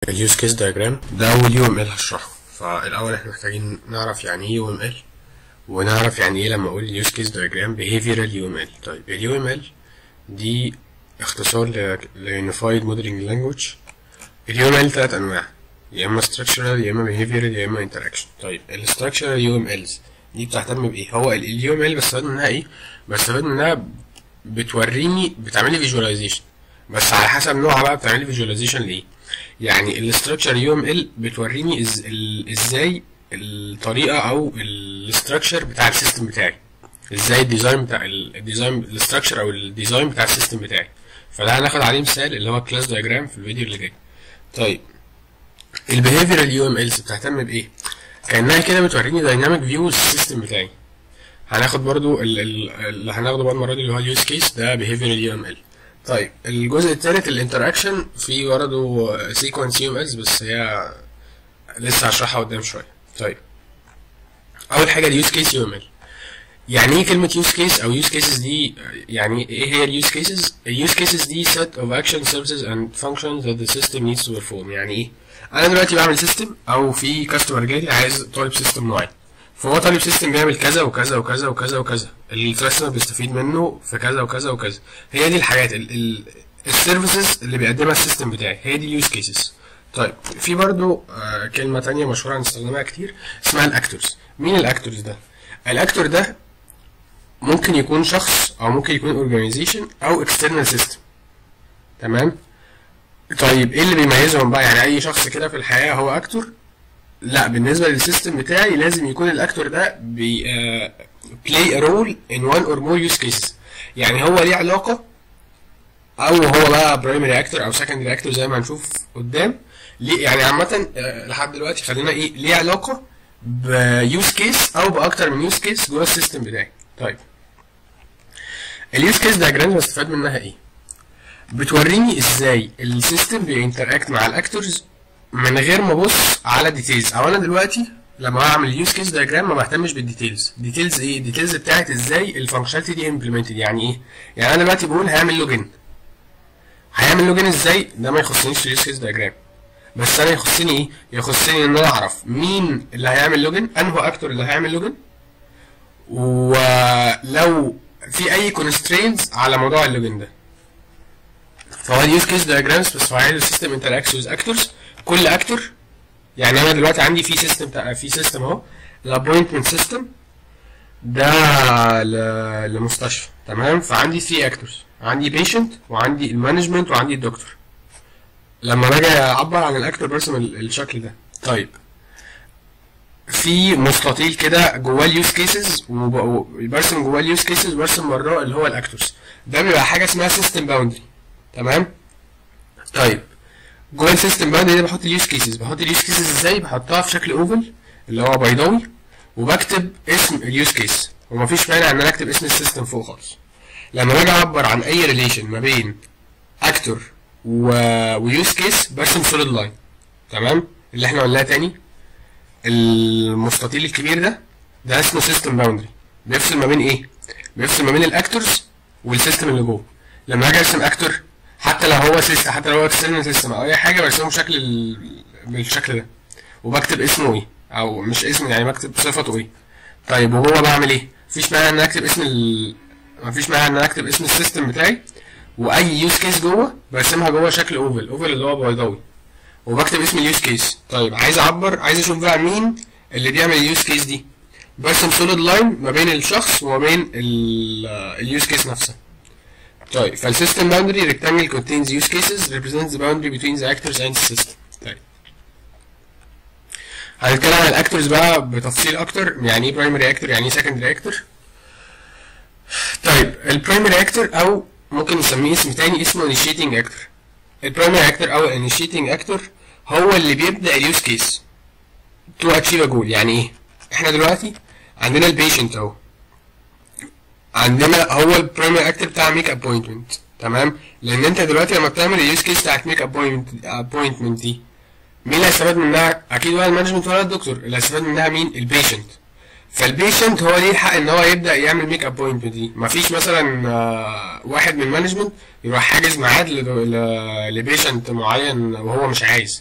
اليوز كيس دايجرام ده اول يو ام ال هشرحه فالاول احنا محتاجين نعرف يعني ايه يو ام ال ونعرف يعني ايه لما اقول يوز كيس دايجرام behavioral يو ام ال طيب اليو ام ال دي اختصار ل Unified Modeling Language اليو ام ال تلات انواع يا اما structural يا اما behavioral يا اما interaction طيب ال structural يو ام الز دي بتهتم بايه هو اليو ام ال بستفاد منها ايه بستفاد منها بتوريني بتعملي visualization بس على حسب نوعها بقى بتعملي فيجواليزيشن لايه يعني الاستراكشر يو ام ال بتوريني إز ال- ازاي الطريقه او الاستراكشر بتاع السيستم بتاعي ازاي الديزاين بتاع ال- الديزاين الاستراكشر او الديزاين بتاع السيستم بتاعي فده هناخد عليه مثال اللي هو الكلاس دايجرام في الفيديو اللي جاي طيب البيهيفيرال يو ام الز بتهتم بايه كانها كده بتوريني دايناميك فيو السيستم بتاعي هناخد برضو ال- ال- اللي هناخده بقى المره دي اللي هو اليوز كيس ده behavioral يو ام ال طيب الجزء الثالث الانتراكشن في برضه سيكونس يو ام الز بس هي لسه هشرحها قدام شويه طيب اول حاجه اليوز كيس يو ام ال يعني ايه كلمه يوز كيس او يوز كيسز دي يعني ايه هي اليوز كيسز اليوز كيسز دي set of action services and functions that the system needs to perform يعني ايه انا دلوقتي بعمل سيستم او في كاستمر جاي لي عايز طالب سيستم معين فهو طالب سيستم بيعمل كذا وكذا وكذا وكذا وكذا الكاستمر بيستفيد منه في كذا وكذا وكذا هي دي الحاجات السيرفيسز اللي بيقدمها السيستم بتاعي هي دي اليوز كيسز طيب في برضو آه كلمة تانية مشهورة هنستخدمها كتير اسمها الاكتورز مين الاكتورز ده الاكتور ده ممكن يكون شخص او ممكن يكون اورجانيزيشن او اكسترنال سيستم تمام طيب ايه اللي بيميزهم بقى يعني اي شخص كده في الحياة هو اكتور لا بالنسبه للسيستم بتاعي لازم يكون الاكتور ده بي بلاي ا رول ان وان اور مور يوز كيسز يعني هو ليه علاقه او هو بقى برايمري اكتور او سكندري اكتور زي ما هنشوف قدام ليه يعني عامه آه، لحد دلوقتي خلينا ايه ليه علاقه بيوز كيس او باكتر من يوز كيس جوه السيستم بتاعي طيب اليوز كيس دايجرام بستفاد منها ايه بتوريني ازاي السيستم بينتراكت مع الاكتورز من غير ما ابص على ديتيلز او انا دلوقتي لما اعمل يوز كيس دايجرام ما بهتمش بالديتيلز ديتيلز ايه الديتيلز بتاعت ازاي الفانكشناليتي دي امبلمنتد يعني ايه يعني انا دلوقتي بقول هيعمل لوجن هيعمل لوجن ازاي ده ما يخصنيش في اليوز كيس دايجرام بس انا يخصني ايه يخصني ان انا اعرف مين اللي هيعمل لوجن انهو اكتور اللي هيعمل لوجن ولو في اي كونسترينز على موضوع اللوجن ده فهو اليوز كيس دايجرامز بس فاعل السيستم انتراكس ويز اكتورز كل اكتور يعني انا دلوقتي عندي في سيستم في سيستم اهو الابوينتمنت سيستم ده ل- لمستشفى تمام فعندي 3 اكتورز عندي بيشنت وعندي المانجمنت وعندي الدكتور لما باجي اعبر عن الاكتور برسم ال- الشكل ده طيب في مستطيل كده جواه اليوز كيسز وبرسم جواه اليوز كيسز وبرسم براه اللي هو الاكتورز ده بيبقى حاجه اسمها سيستم باوندري تمام طيب جوه السيستم باوندري ده بحط اليوز كيسز بحط اليوز كيسز ازاي بحطها في شكل اوفل اللي هو بيضاوي وبكتب اسم اليوز كيس ومفيش مانع ان انا اكتب اسم السيستم فوق خالص لما باجي اعبر عن اي ريليشن ما بين اكتور و... ويوز كيس برسم سوليد لاين تمام اللي احنا قلناها تاني المستطيل الكبير ده ده اسمه سيستم باوندري بيفصل ما بين ايه بيفصل ما بين الاكتورز والسيستم اللي جوه لما اجي ارسم اكتور حتى لو هو سيستم حتى لو هو اكسترنال سيستم او اي حاجه برسمه بشكل ال... بالشكل ده وبكتب اسمه ايه او مش اسمه يعني بكتب صفته ايه طيب وجوه بعمل ايه مفيش مانع ان أنا اكتب اسم ال... مفيش مانع ان أنا اكتب اسم السيستم بتاعي واي يوز كيس جوه برسمها جوه شكل اوفل اوفل اللي هو بيضاوي وبكتب اسم اليوز كيس طيب عايز اعبر عايز اشوف بقى مين اللي بيعمل اليوز كيس دي برسم سوليد لاين ما بين الشخص وما بين اليوز كيس نفسها طيب فالسيستم باوندري rectangle contains use cases represents the boundary between the actors and the system طيب هنتكلم عن الاكتورز بقى بتفصيل اكتر يعني ايه برايمري اكتور يعني ايه سكندري اكتور طيب البرايمري اكتور او ممكن نسميه اسم تاني اسمه initiating actor البرايمري اكتور او initiating actor هو اللي بيبدا اليوز كيس تو اتشيف ا جول يعني ايه احنا دلوقتي عندنا البيشنت اهو عندنا هو البرايمري اكتور بتاع ميك ابوينتمنت تمام لان انت دلوقتي لما بتعمل اليوز كيس بتاعت ميك ابوينتمنت دي مين اللي هيستفاد منها اكيد ولا المانجمنت ولا الدكتور اللي هيستفاد منها مين البيشنت فالبيشنت هو ليه الحق ان هو يبدا يعمل ميك ابوينتمنت دي مفيش مثلا آه، واحد من المانجمنت يروح حاجز ميعاد ل- ل- لبيشنت معين وهو مش عايز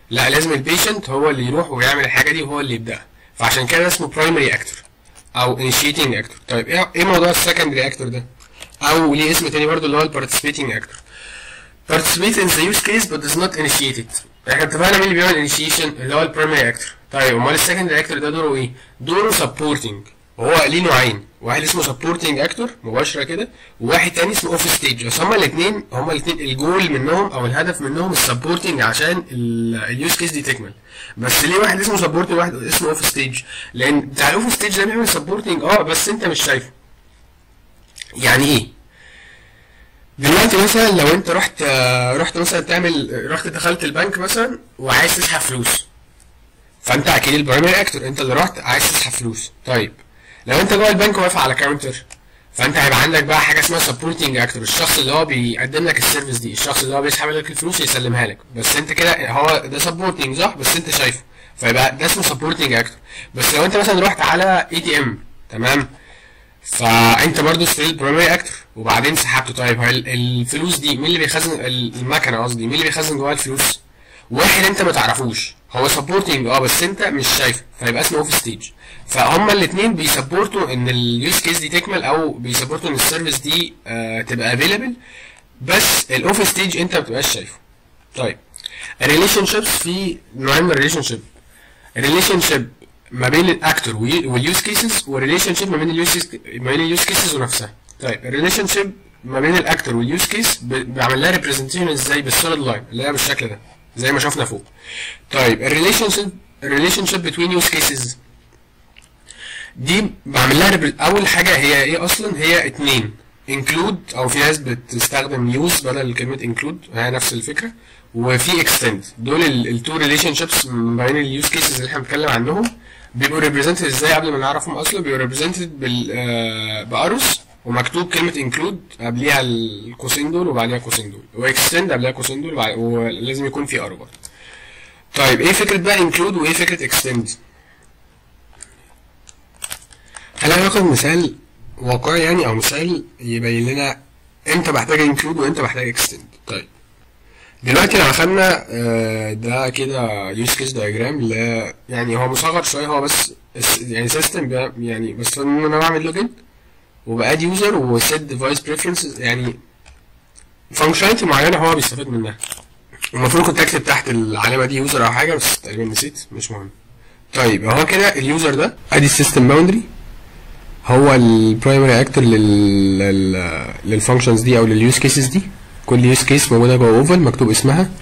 لا لازم البيشنت هو اللي يروح ويعمل الحاجه دي وهو اللي يبداها فعشان كده اسمه برايمري اكتور او انيشيتنج اكتور طيب ايه ايه موضوع السكندري اكتور ده او ليه اسم تاني برضو اللي هو البارتيسيبيتنج اكتور participate in the use case but does not initiate it احنا اتفقنا مين اللي بيعمل initiation اللي هو البرايمري اكتور طيب امال السكندري اكتور ده دوره ايه دوره supporting وهو ليه نوعين واحد اسمه سبورتنج اكتور مباشره كده وواحد تاني اسمه اوف ستيج بس هما الاثنين هما الاثنين الجول منهم او الهدف منهم السبورتنج عشان اليوز كيس دي تكمل بس ليه واحد اسمه سبورتنج وواحد اسمه اوف ستيج لان بتاع الاوف ستيج ده بيعمل سبورتنج اه بس انت مش شايفه يعني ايه دلوقتي مثلا لو انت رحت رحت مثلا تعمل رحت دخلت البنك مثلا وعايز تسحب فلوس فانت اكيد البرايمري اكتور انت اللي رحت عايز تسحب فلوس طيب لو انت جوه البنك واقف على كاونتر فانت هيبقى عندك بقى حاجه اسمها سبورتنج اكتور الشخص اللي هو بيقدم لك السيرفيس دي الشخص اللي هو بيسحب لك الفلوس يسلمها لك بس انت كده هو ده سبورتنج صح بس انت شايفه فيبقى ده اسمه سبورتنج اكتور بس لو انت مثلا رحت على اي تي ام تمام فانت برضه ستيل برايمري اكتور وبعدين سحبته طيب هل الفلوس دي مين اللي بيخزن المكنه قصدي مين اللي بيخزن جواها الفلوس واحد انت ما تعرفوش هو سبورتنج اه بس انت مش شايفه فيبقى اسمه اوف ستيج فهما الاثنين بيسبورتوا ان اليوز كيس دي تكمل او بيسبورتوا ان السيرفيس دي آه تبقى افيلبل بس الاوف ستيج انت ما بتبقاش شايفه طيب الريليشن شيبس في نوعين من الريليشن شيب الريليشن شيب ما بين الاكتور واليوز كيسز والريليشن شيب ما بين اليوز ما بين اليوز كيسز ونفسها طيب الريليشن شيب ما بين الاكتور واليوز كيس بعمل لها ريبريزنتيشن ازاي بالسوليد لاين اللي هي بالشكل ده زي ما شفنا فوق طيب الريليشن شيب الريليشن شيب بتوين يوز كيسز دي بعمل لها اول حاجه هي ايه اصلا هي اتنين انكلود او في ناس بتستخدم يوز بدل كلمه انكلود هي نفس الفكره وفي اكستند دول التو ريليشن شيبس ما بين اليوز كيسز اللي احنا بنتكلم عنهم بيبقوا ريبريزنتد ازاي قبل ما نعرفهم اصلا بيبقوا ريبريزنتد بال آه بارس ومكتوب كلمه انكلود قبليها القوسين دول وبعديها القوسين دول واكستند قبلها القوسين دول ولازم يكون في ارو برضه طيب ايه فكره بقى انكلود وايه فكره اكستند خلينا ناخد مثال واقعي يعني او مثال يبين لنا امتى بحتاج انكلود وامتى بحتاج اكستند طيب دلوقتي لو اخدنا ده كده يوز كيس دايجرام ل يعني هو مصغر شويه هو بس يعني سيستم يعني بس ان انا بعمل لوجن وباد يوزر وسيت ديفايس بريفرنسز يعني فانكشناليتي معينه هو بيستفاد منها المفروض كنت اكتب تحت العلامه دي يوزر او حاجه بس تقريبا نسيت مش مهم طيب هو كده اليوزر ده ادي السيستم باوندري هو البرايمري اكتور لل لل للفانكشنز دي او لليوز كيسز دي كل يوز كيس موجوده جوه اوفل مكتوب اسمها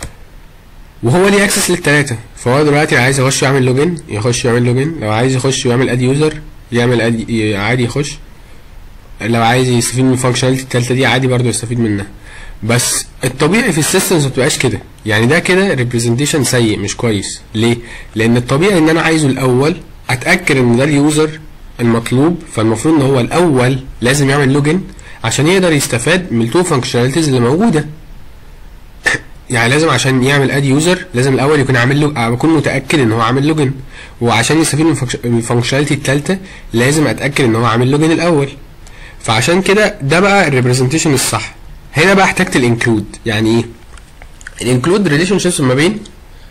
وهو ليه اكسس للتلاته فهو دلوقتي عايز يخش يعمل لوجن يخش يعمل لوجن لو عايز يخش ويعمل اد يوزر يعمل اد عادي يخش لو عايز يستفيد من الفانكشناليتي التالتة دي عادي برضه يستفيد منها بس الطبيعي في السيستمز ما بتبقاش كده يعني ده كده ريبريزنتيشن سيء مش كويس ليه لان الطبيعي ان انا عايزه الاول اتاكد ان ده اليوزر المطلوب فالمفروض ان هو الاول لازم يعمل لوجن عشان يقدر يستفاد من التو فانكشناليتيز اللي موجوده يعني لازم عشان يعمل اد يوزر لازم الاول يكون عامل له اكون متاكد ان هو عامل لوجن وعشان يستفيد من الفانكشناليتي الثالثه لازم اتاكد ان هو عامل لوجن الاول فعشان كده ده بقى الريبريزنتيشن الصح هنا بقى احتجت الانكلود يعني ايه الانكلود ريليشن شيبس ما بين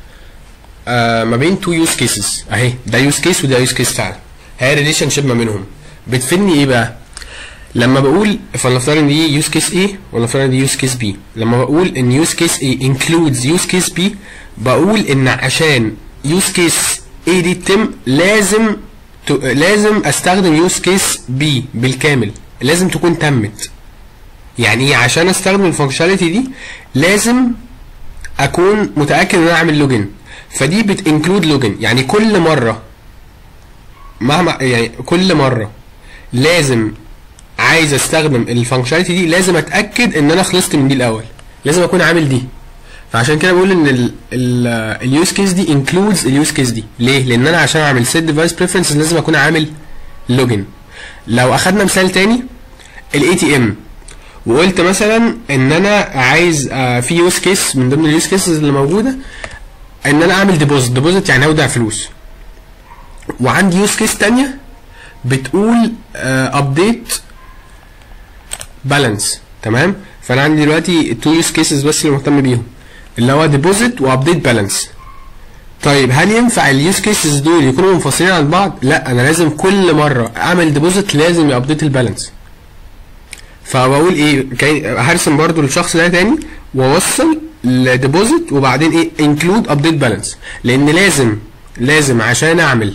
آه ما بين تو يوز كيسز اهي ده يوز كيس وده يوز كيس فعلا هي ريليشن شيب ما بينهم بتفيدني ايه بقى لما بقول فلنفترض ان دي يوز كيس A ولنفترض ان دي يوز كيس B لما بقول ان يوز كيس A includes يوز كيس B بقول ان عشان يوز كيس A دي تتم لازم ت... لازم استخدم يوز كيس B بالكامل لازم تكون تمت يعني ايه عشان استخدم الفانكشناليتي دي لازم اكون متاكد ان انا اعمل لوجن فدي بتنكلود لوجن يعني كل مره مهما يعني كل مره لازم عايز استخدم الفانكشناليتي دي لازم اتاكد ان انا خلصت من دي الاول لازم اكون عامل دي فعشان كده بقول ان اليوز كيس دي انكلودز اليوز كيس دي ليه لان انا عشان اعمل سيت ديفايس بريفرنسز لازم اكون عامل لوجن لو اخدنا مثال تاني الاي تي ام وقلت مثلا ان انا عايز آه في يوز كيس من ضمن اليوز كيسز اللي موجوده ان انا اعمل ديبوزيت ديبوزيت يعني اودع فلوس وعندي يوز كيس تانية بتقول ابديت بالانس تمام فانا عندي دلوقتي تو يوز كيسز بس اللي مهتم بيهم اللي هو ديبوزيت وابديت بالانس طيب هل ينفع اليوز كيسز دول يكونوا منفصلين عن بعض لا انا لازم كل مره اعمل ديبوزيت لازم يابديت البالانس فبقول ايه كي- هرسم برضو الشخص ده تاني واوصل لديبوزيت وبعدين ايه انكلود ابديت بالانس لان لازم لازم عشان اعمل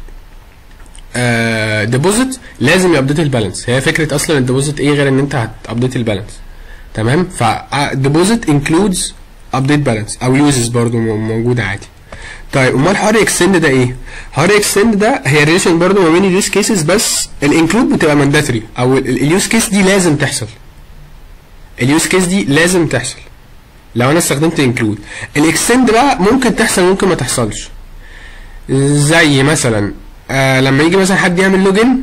ديبوزيت لازم يابديت البالانس هي فكره اصلا الديبوزيت ايه غير ان انت هتابديت البالانس تمام ف ديبوزيت انكلودز ابديت بالانس او يوزز برضو م- موجوده عادي طيب امال حوار اكستند ده ايه؟ حوار اكستند ده هي ريليشن برضو ما بين اليوز كيسز بس الانكلود بتبقى مانداتوري او اليوز كيس دي لازم تحصل اليوز كيس دي لازم تحصل لو انا استخدمت انكلود الاكستند بقى ممكن تحصل ممكن ما تحصلش زي مثلا آه لما يجي مثلا حد يعمل لوجن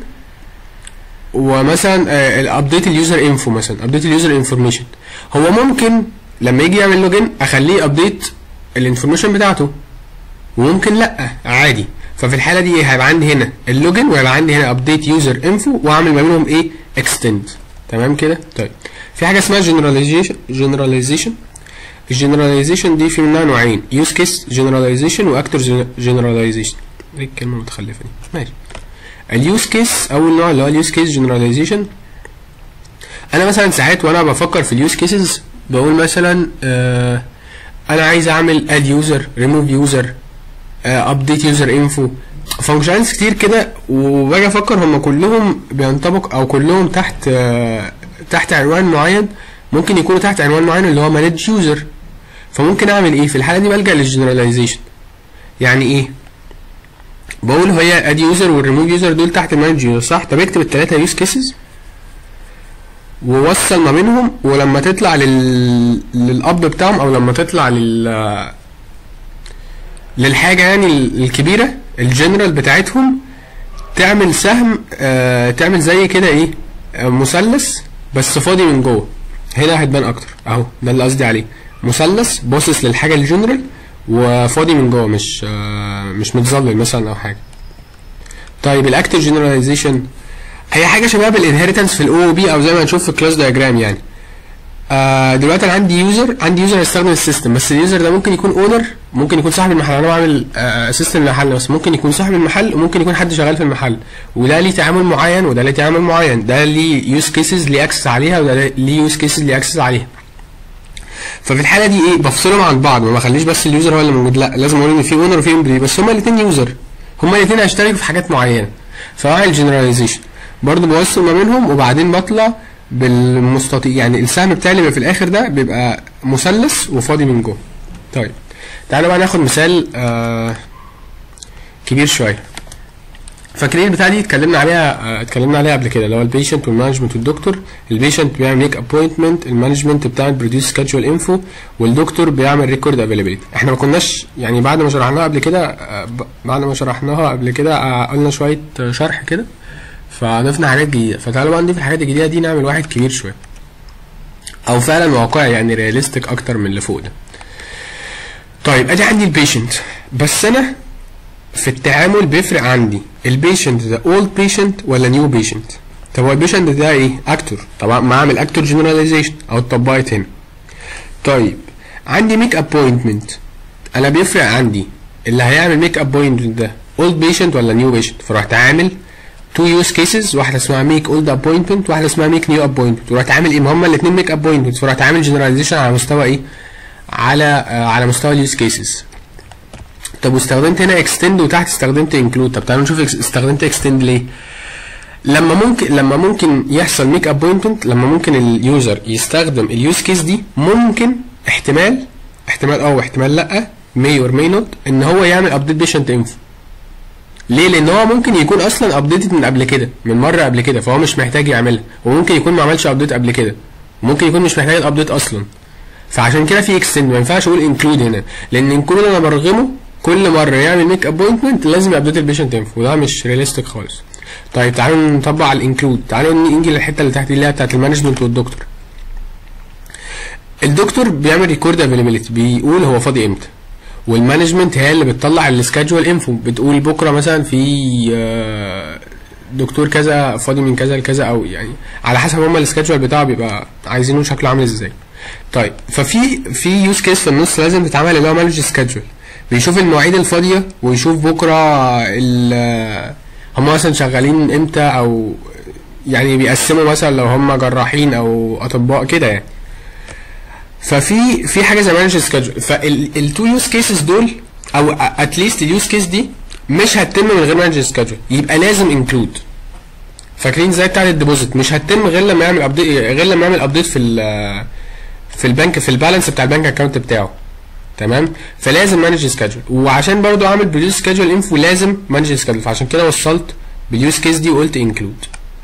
ومثلا الابديت اليوزر انفو مثلا ابديت اليوزر انفورميشن هو ممكن لما يجي يعمل لوجن اخليه ابديت الانفورميشن بتاعته وممكن لا عادي ففي الحاله دي ايه هيبقى عندي هنا اللوجن وهيبقى عندي هنا ابديت يوزر انفو واعمل ما بينهم ايه اكستند تمام كده طيب في حاجه اسمها جنراليزيشن جنراليزيشن الجنراليزيشن دي في منها نوعين يوز كيس جنراليزيشن واكتور جنراليزيشن ايه الكلمه المتخلفه دي ماشي اليوز كيس اول نوع اللي هو اليوز كيس جنراليزيشن انا مثلا ساعات وانا بفكر في اليوز كيسز بقول مثلا آه انا عايز اعمل اد يوزر ريموف يوزر ابديت يوزر انفو فانكشنز كتير كده وباجي افكر هم كلهم بينطبق او كلهم تحت آه تحت عنوان معين ممكن يكونوا تحت عنوان معين اللي هو مانج يوزر فممكن اعمل ايه في الحاله دي بلجا للجنراليزيشن يعني ايه بقول هي اد يوزر والريموف يوزر دول تحت المانج يوزر صح طب اكتب الثلاثه يوز كيسز ووصل ما بينهم ولما تطلع لل... للاب بتاعهم او لما تطلع لل للحاجه يعني ال- الكبيره الجنرال بتاعتهم تعمل سهم آه تعمل زي كده ايه آه مثلث بس فاضي من جوه هنا هتبان اكتر اهو ده اللي قصدي عليه مثلث باصص للحاجه الجنرال وفاضي من جوه مش آه مش متظلل مثلا او حاجه طيب الاكتف جنراليزيشن هي حاجه شبه بالانهيرتنس في الاو بي او زي ما هنشوف في الكلاس دايجرام يعني آه دلوقتي انا عندي يوزر عندي يوزر هيستخدم السيستم بس اليوزر ده ممكن يكون اونر ممكن يكون صاحب المحل انا بعمل آه سيستم للمحل بس ممكن يكون صاحب المحل وممكن يكون حد شغال في المحل وده ليه تعامل معين وده ليه تعامل معين ده ليه يوز كيسز ليه اكسس عليها وده ليه يوز كيسز ليه اكسس عليها ففي الحاله دي ايه بفصلهم عن بعض ما بخليش بس اليوزر هو اللي موجود لا لازم اقول ان في اونر وفي امبلي بس هما الاثنين يوزر هما الاثنين هيشتركوا في حاجات معينه فاعمل جنراليزيشن برضه بوصل ما بينهم وبعدين بطلع بالمستطيل يعني السهم بتاعي اللي بيبقى في الاخر ده بيبقى مثلث وفاضي من جوه طيب تعالوا بقى ناخد مثال آه كبير شويه فاكرين البتاعه دي اتكلمنا عليها آه، اتكلمنا عليها قبل كده اللي هو البيشنت والمانجمنت والدكتور البيشنت بيعمل ميك ابوينتمنت المانجمنت بتعمل بروديوس سكادجول انفو والدكتور بيعمل ريكورد افيلابيلتي احنا ما كناش يعني بعد ما شرحناها قبل كده آه، ب- بعد ما شرحناها قبل كده آه، قلنا شويه آه، شرح كده فضفنا حاجات جديده فتعالوا بقى نضيف الحاجات الجديده دي نعمل واحد كبير شويه او فعلا واقعي يعني رياليستيك اكتر من اللي فوق ده طيب ادي عندي البيشنت بس انا في التعامل بيفرق عندي البيشنت ده اولد بيشنت ولا نيو بيشنت طب هو البيشنت ده ايه اكتور طبعا ما اعمل اكتور جنراليزيشن او اتطبقت هنا طيب عندي ميك ابوينتمنت انا بيفرق عندي اللي هيعمل ميك ابوينتمنت ده اولد بيشنت ولا نيو بيشنت فرحت عامل تو يوز كيسز واحده اسمها ميك اولد ابوينتمنت واحده اسمها ميك نيو ابوينتمنت ورحت عامل ايه ما هما الاثنين ميك ابوينتمنت فرحت عامل جنراليزيشن على مستوى ايه على آه على مستوى اليوز كيسز طب واستخدمت هنا اكستند وتحت استخدمت انكلود طب تعالوا نشوف ex- استخدمت اكستند ليه لما ممكن لما ممكن يحصل ميك ابوينتمنت لما ممكن اليوزر يستخدم اليوز كيس دي ممكن احتمال احتمال اه واحتمال لا مي اور مي نوت ان هو يعمل ابديت بيشنت انفو ليه لان هو ممكن يكون اصلا ابديتد من قبل كده من مره قبل كده فهو مش محتاج يعملها وممكن يكون ما عملش ابديت قبل كده ممكن يكون مش محتاج الابديت اصلا فعشان كده في اكستند ما ينفعش اقول انكلود هنا لان انكلود انا برغمه كل مره يعمل ميك ابوينتمنت لازم ابديت البيشنت انفو وده مش رياليستيك خالص طيب تعالوا نطبق على الانكلود تعالوا نيجي للحته اللي تحت دي اللي هي بتاعت المانجمنت والدكتور الدكتور بيعمل ريكورد افيلابيلتي بيقول هو فاضي امتى والمانجمنت هي اللي بتطلع السكادجول انفو بتقول بكره مثلا في آه، دكتور كذا فاضي من كذا لكذا او يعني على حسب هما السكادجول بتاعه بيبقى عايزينه شكله عامل ازاي طيب ففي في يوز كيس في النص لازم تتعمل اللي هو مانج سكادجول بيشوف المواعيد الفاضيه ويشوف بكره ال هم مثلا شغالين امتى او يعني بيقسموا مثلا لو هم جراحين او اطباء كده يعني ففي في حاجه زي مانج سكادجول فالتو يوز كيسز دول او اتليست اليوز كيس دي مش هتتم من غير مانج سكادجول يبقى لازم انكلود فاكرين زي بتاعت الديبوزيت مش هتتم غير لما يعمل ابديت غير لما يعمل ابديت في ال في البنك في البالانس بتاع البنك اكونت بتاعه تمام فلازم مانج سكادجول وعشان برضو اعمل بروديوس سكادجول انفو لازم مانج سكادجول فعشان كده وصلت باليوز كيس دي وقلت انكلود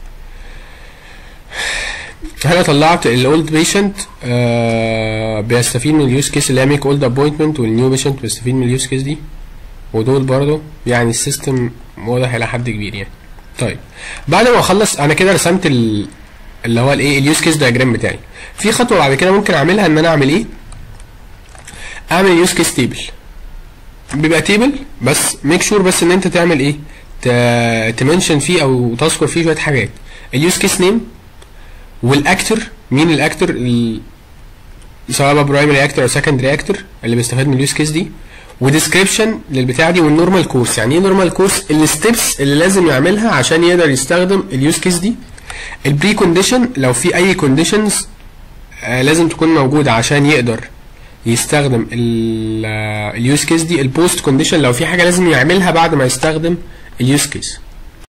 هنا طلعت الاولد بيشنت بيستفيد من اليوز كيس اللي هي ميك اولد ابوينتمنت والنيو بيشنت بيستفيد من اليوز كيس دي ودول برضو يعني السيستم واضح الى حد كبير يعني طيب بعد ما اخلص انا كده رسمت ال... اللي هو الايه اليوز كيس دايجرام بتاعي في خطوه بعد كده ممكن اعملها ان انا اعمل ايه اعمل يوز كيس تيبل بيبقى تيبل بس ميك شور بس ان انت تعمل ايه تمنشن فيه او تذكر فيه شويه حاجات اليوز كيس نيم والاكتر مين الاكتر ال... سواء بقى برايمري اكتر او سكندري اكتر اللي بيستفاد من اليوز كيس دي وديسكريبشن للبتاع دي والنورمال كورس يعني ايه نورمال كورس الستبس اللي لازم يعملها عشان يقدر يستخدم اليوز كيس دي البري كونديشن لو في اي كونديشنز آه لازم تكون موجوده عشان يقدر يستخدم اليوز كيس دي البوست كونديشن لو في حاجه لازم يعملها بعد ما يستخدم اليوز كيس